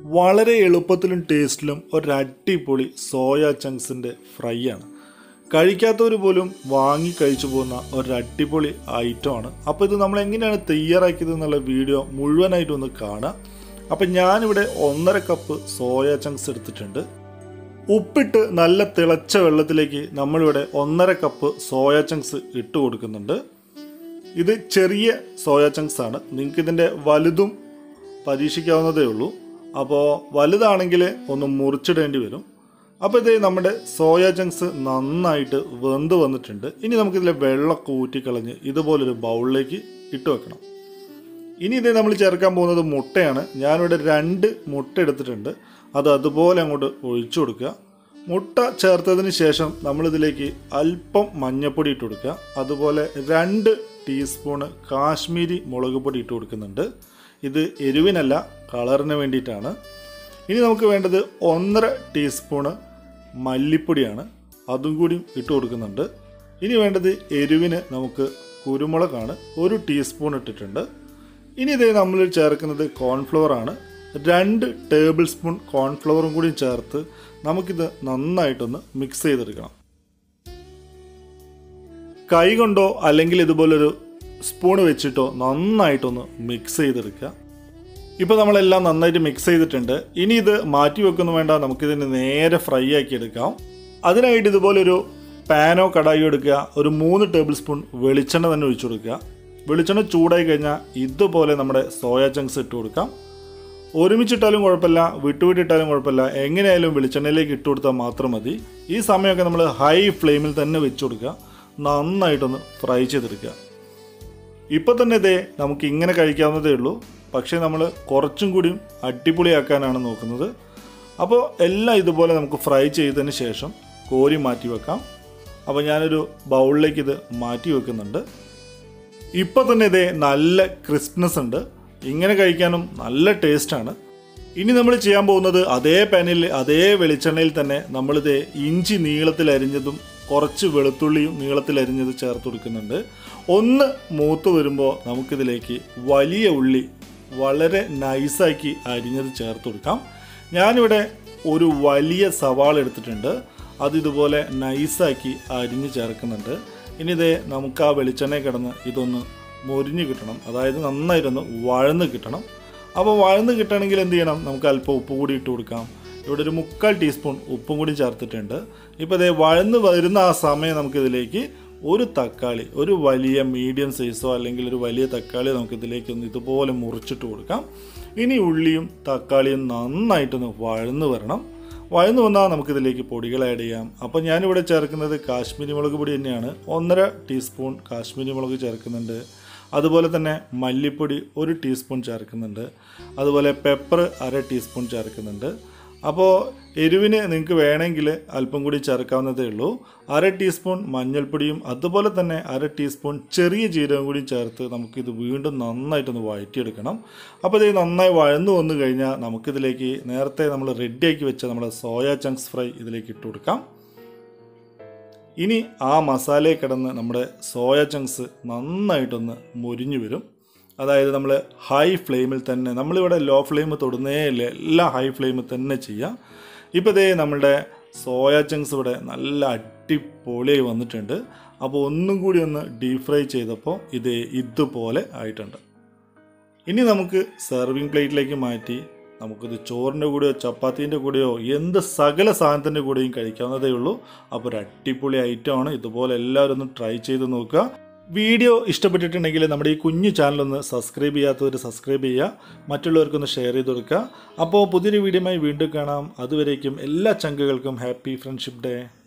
വളരെ എളുപ്പത്തിലും ടേസ്റ്റിലും ഒരു അടിപൊളി സോയ ചങ്ക്സിൻ്റെ ഫ്രൈ ആണ് കഴിക്കാത്തവർ പോലും വാങ്ങി കഴിച്ചു പോകുന്ന ഒരു അടിപൊളി ഐറ്റമാണ് അപ്പോൾ ഇത് നമ്മൾ എങ്ങനെയാണ് തയ്യാറാക്കിയത് എന്നുള്ള വീഡിയോ മുഴുവനായിട്ടൊന്ന് കാണാം അപ്പം ഞാനിവിടെ ഒന്നര കപ്പ് സോയ ചങ്ക്സ് എടുത്തിട്ടുണ്ട് ഉപ്പിട്ട് നല്ല തിളച്ച വെള്ളത്തിലേക്ക് നമ്മളിവിടെ ഒന്നര കപ്പ് സോയ ചങ്ക്സ് ഇട്ട് കൊടുക്കുന്നുണ്ട് ഇത് ചെറിയ സോയ ചങ്ക്സ് ആണ് നിങ്ങൾക്ക് ഇതിൻ്റെ വലുതും പരീക്ഷിക്കാവുന്നതേ ഉള്ളൂ അപ്പോൾ വലുതാണെങ്കിൽ ഒന്ന് മുറിച്ചിടേണ്ടി വരും അപ്പോൾ ഇത് നമ്മുടെ സോയ ചങ്ക്സ് നന്നായിട്ട് വെന്ത് വന്നിട്ടുണ്ട് ഇനി നമുക്കിതിലെ വെള്ളമൊക്കെ ഊറ്റിക്കളഞ്ഞ് ഇതുപോലൊരു ബൗളിലേക്ക് ഇട്ട് വെക്കണം ഇനി ഇത് നമ്മൾ ചേർക്കാൻ പോകുന്നത് മുട്ടയാണ് ഞാനിവിടെ രണ്ട് മുട്ട എടുത്തിട്ടുണ്ട് അത് അതുപോലെ അങ്ങോട്ട് ഒഴിച്ചു കൊടുക്കുക മുട്ട ചേർത്തതിന് ശേഷം നമ്മളിതിലേക്ക് അല്പം മഞ്ഞൾപ്പൊടി ഇട്ട് കൊടുക്കുക അതുപോലെ രണ്ട് ടീസ്പൂണ് കാശ്മീരി മുളക് പൊടി ഇട്ട് കൊടുക്കുന്നുണ്ട് ഇത് എരിവിനല്ല കളറിന് വേണ്ടിയിട്ടാണ് ഇനി നമുക്ക് വേണ്ടത് ഒന്നര ടീസ്പൂണ് മല്ലിപ്പൊടിയാണ് അതും കൂടി ഇട്ട് കൊടുക്കുന്നുണ്ട് ഇനി വേണ്ടത് എരിവിന് നമുക്ക് കുരുമുളകാണ് ഒരു ടീസ്പൂൺ ഇട്ടിട്ടുണ്ട് ഇനി ഇത് നമ്മൾ ചേർക്കുന്നത് കോൺഫ്ലവർ ആണ് രണ്ട് ടേബിൾ സ്പൂൺ കോൺഫ്ലവറും കൂടി ചേർത്ത് നമുക്കിത് നന്നായിട്ടൊന്ന് മിക്സ് ചെയ്തെടുക്കണം കൈ കൊണ്ടോ അല്ലെങ്കിൽ ഇതുപോലൊരു സ്പൂൺ വെച്ചിട്ടോ നന്നായിട്ടൊന്ന് മിക്സ് ചെയ്തെടുക്കുക ഇപ്പോൾ നമ്മളെല്ലാം നന്നായിട്ട് മിക്സ് ചെയ്തിട്ടുണ്ട് ഇനി ഇത് മാറ്റി വെക്കുന്നു വേണ്ട നമുക്കിതിന് നേരെ ഫ്രൈ ആക്കി എടുക്കാം അതിനായിട്ട് ഇതുപോലൊരു പാനോ കടായിയോ എടുക്കുക ഒരു മൂന്ന് ടേബിൾ സ്പൂൺ വെളിച്ചെണ്ണ തന്നെ ഒഴിച്ചു കൊടുക്കുക വെളിച്ചെണ്ണ ചൂടായി കഴിഞ്ഞാൽ ഇതുപോലെ നമ്മുടെ സോയ ചങ്ക്സ് ഇട്ട് കൊടുക്കാം ഒരുമിച്ചിട്ടാലും കുഴപ്പമില്ല വിട്ടുവിട്ടിട്ടാലും കുഴപ്പമില്ല എങ്ങനെയായാലും വെളിച്ചെണ്ണയിലേക്ക് ഇട്ട് കൊടുത്താൽ മാത്രം മതി ഈ സമയമൊക്കെ നമ്മൾ ഹൈ ഫ്ലെയിമിൽ തന്നെ വെച്ച് കൊടുക്കുക നന്നായിട്ടൊന്ന് ഫ്രൈ ചെയ്തെടുക്കുക ഇപ്പോൾ തന്നെ ഇതേ നമുക്ക് ഇങ്ങനെ കഴിക്കാവുന്നതേ ഉള്ളൂ പക്ഷേ നമ്മൾ കുറച്ചും കൂടിയും അടിപൊളിയാക്കാനാണ് നോക്കുന്നത് അപ്പോൾ എല്ലാം ഇതുപോലെ നമുക്ക് ഫ്രൈ ചെയ്തതിന് ശേഷം കോരി മാറ്റി വെക്കാം അപ്പോൾ ഞാനൊരു ബൗളിലേക്ക് ഇത് മാറ്റി വെക്കുന്നുണ്ട് ഇപ്പോൾ തന്നെ ഇതേ നല്ല ക്രിസ്പ്നെസ് ഉണ്ട് ഇങ്ങനെ കഴിക്കാനും നല്ല ടേസ്റ്റാണ് ഇനി നമ്മൾ ചെയ്യാൻ പോകുന്നത് അതേ പാനിൽ അതേ വെളിച്ചെണ്ണയിൽ തന്നെ നമ്മളിത് ഇഞ്ചി നീളത്തിൽ അരിഞ്ഞതും കുറച്ച് വെളുത്തുള്ളിയും നീളത്തിൽ അരിഞ്ഞത് ചേർത്ത് കൊടുക്കുന്നുണ്ട് ഒന്ന് മൂത്ത് വരുമ്പോൾ നമുക്കിതിലേക്ക് വലിയ ഉള്ളി വളരെ നൈസാക്കി അരിഞ്ഞത് ചേർത്ത് കൊടുക്കാം ഞാനിവിടെ ഒരു വലിയ സവാള എടുത്തിട്ടുണ്ട് അത് ഇതുപോലെ നൈസാക്കി അരിഞ്ഞ് ചേർക്കുന്നുണ്ട് ഇനി ഇതേ നമുക്ക് ആ വെളിച്ചെണ്ണയിൽ കിടന്ന് ഇതൊന്ന് മൊരിഞ്ഞ് കിട്ടണം അതായത് നന്നായിട്ടൊന്ന് വഴന്ന് കിട്ടണം അപ്പോൾ വഴന്ന് കിട്ടണമെങ്കിൽ എന്ത് ചെയ്യണം നമുക്ക് അല്പം ഉപ്പ് കൂടി ഇട്ട് കൊടുക്കാം ഇവിടെ ഒരു മുക്കാൽ ടീസ്പൂൺ ഉപ്പും കൂടി ചേർത്തിട്ടുണ്ട് ഇപ്പോൾ ഇതേ വഴന്ന് വരുന്ന ആ സമയം നമുക്കിതിലേക്ക് ഒരു തക്കാളി ഒരു വലിയ മീഡിയം സൈസോ അല്ലെങ്കിൽ ഒരു വലിയ തക്കാളി നമുക്കിതിലേക്ക് ഒന്ന് ഇതുപോലെ മുറിച്ചിട്ട് കൊടുക്കാം ഇനി ഉള്ളിയും തക്കാളിയും നന്നായിട്ടൊന്ന് വഴന്ന് വരണം വഴന്നു വന്നാൽ നമുക്കിതിലേക്ക് പൊടികൾ ആഡ് ചെയ്യാം അപ്പോൾ ഞാനിവിടെ ചേർക്കുന്നത് കാശ്മീരി മുളക് പൊടി തന്നെയാണ് ഒന്നര ടീസ്പൂൺ കാശ്മീരി മുളക് ചേർക്കുന്നുണ്ട് അതുപോലെ തന്നെ മല്ലിപ്പൊടി ഒരു ടീസ്പൂൺ ചേർക്കുന്നുണ്ട് അതുപോലെ പെപ്പർ അര ടീസ്പൂൺ ചേർക്കുന്നുണ്ട് അപ്പോൾ എരിവിന് നിങ്ങൾക്ക് വേണമെങ്കിൽ അല്പം കൂടി ചേർക്കാവുന്നതേ ഉള്ളൂ അര ടീസ്പൂൺ മഞ്ഞൾപ്പൊടിയും അതുപോലെ തന്നെ അര ടീസ്പൂൺ ചെറിയ ജീരകം കൂടി ചേർത്ത് നമുക്കിത് വീണ്ടും നന്നായിട്ടൊന്ന് വഴറ്റിയെടുക്കണം അപ്പോൾ ഇത് നന്നായി വഴന്നു വന്നു കഴിഞ്ഞാൽ നമുക്കിതിലേക്ക് നേരത്തെ നമ്മൾ റെഡിയാക്കി വെച്ച നമ്മുടെ സോയ ചങ്ക്സ് ഫ്രൈ ഇതിലേക്ക് ഇട്ട് കൊടുക്കാം ഇനി ആ മസാലയിൽ കിടന്ന് നമ്മുടെ സോയ ചങ്ക്സ് നന്നായിട്ടൊന്ന് മൊരിഞ്ഞു വരും അതായത് നമ്മൾ ഹൈ ഫ്ലെയിമിൽ തന്നെ നമ്മളിവിടെ ലോ ഫ്ലെയിം തൊടുന്നേ ഇല്ല എല്ലാം ഹൈ ഫ്ലെയിമിൽ തന്നെ ചെയ്യാം ഇപ്പോൾ ഇതേ നമ്മളുടെ സോയ ചങ്ക്സ് ഇവിടെ നല്ല അടിപൊളിയായി വന്നിട്ടുണ്ട് അപ്പോൾ ഒന്നും കൂടി ഒന്ന് ഡീപ് ഫ്രൈ ചെയ്തപ്പോൾ ഇത് ഇതുപോലെ ആയിട്ടുണ്ട് ഇനി നമുക്ക് സെർവിങ് പ്ലേറ്റിലേക്ക് മാറ്റി നമുക്കിത് ചോറിൻ്റെ കൂടെയോ ചപ്പാത്തീൻ്റെ കൂടെയോ എന്ത് സകല സാധനത്തിൻ്റെ കൂടെയും കഴിക്കാവുന്നതേ ഉള്ളൂ അപ്പോൾ ഒരു അടിപൊളി ഐറ്റമാണ് ഇതുപോലെ എല്ലാവരും ഒന്ന് ട്രൈ ചെയ്ത് നോക്കുക വീഡിയോ ഇഷ്ടപ്പെട്ടിട്ടുണ്ടെങ്കിൽ നമ്മുടെ ഈ കുഞ്ഞു ചാനൽ ഒന്ന് സബ്സ്ക്രൈബ് ചെയ്യാത്തവർ സബ്സ്ക്രൈബ് ചെയ്യുക മറ്റുള്ളവർക്കൊന്ന് ഷെയർ ചെയ്ത് കൊടുക്കുക അപ്പോൾ പുതിയൊരു വീഡിയോയുമായി വീണ്ടും കാണാം അതുവരേക്കും എല്ലാ ചങ്കുകൾക്കും ഹാപ്പി ഫ്രണ്ട്ഷിപ്പ് ഡേ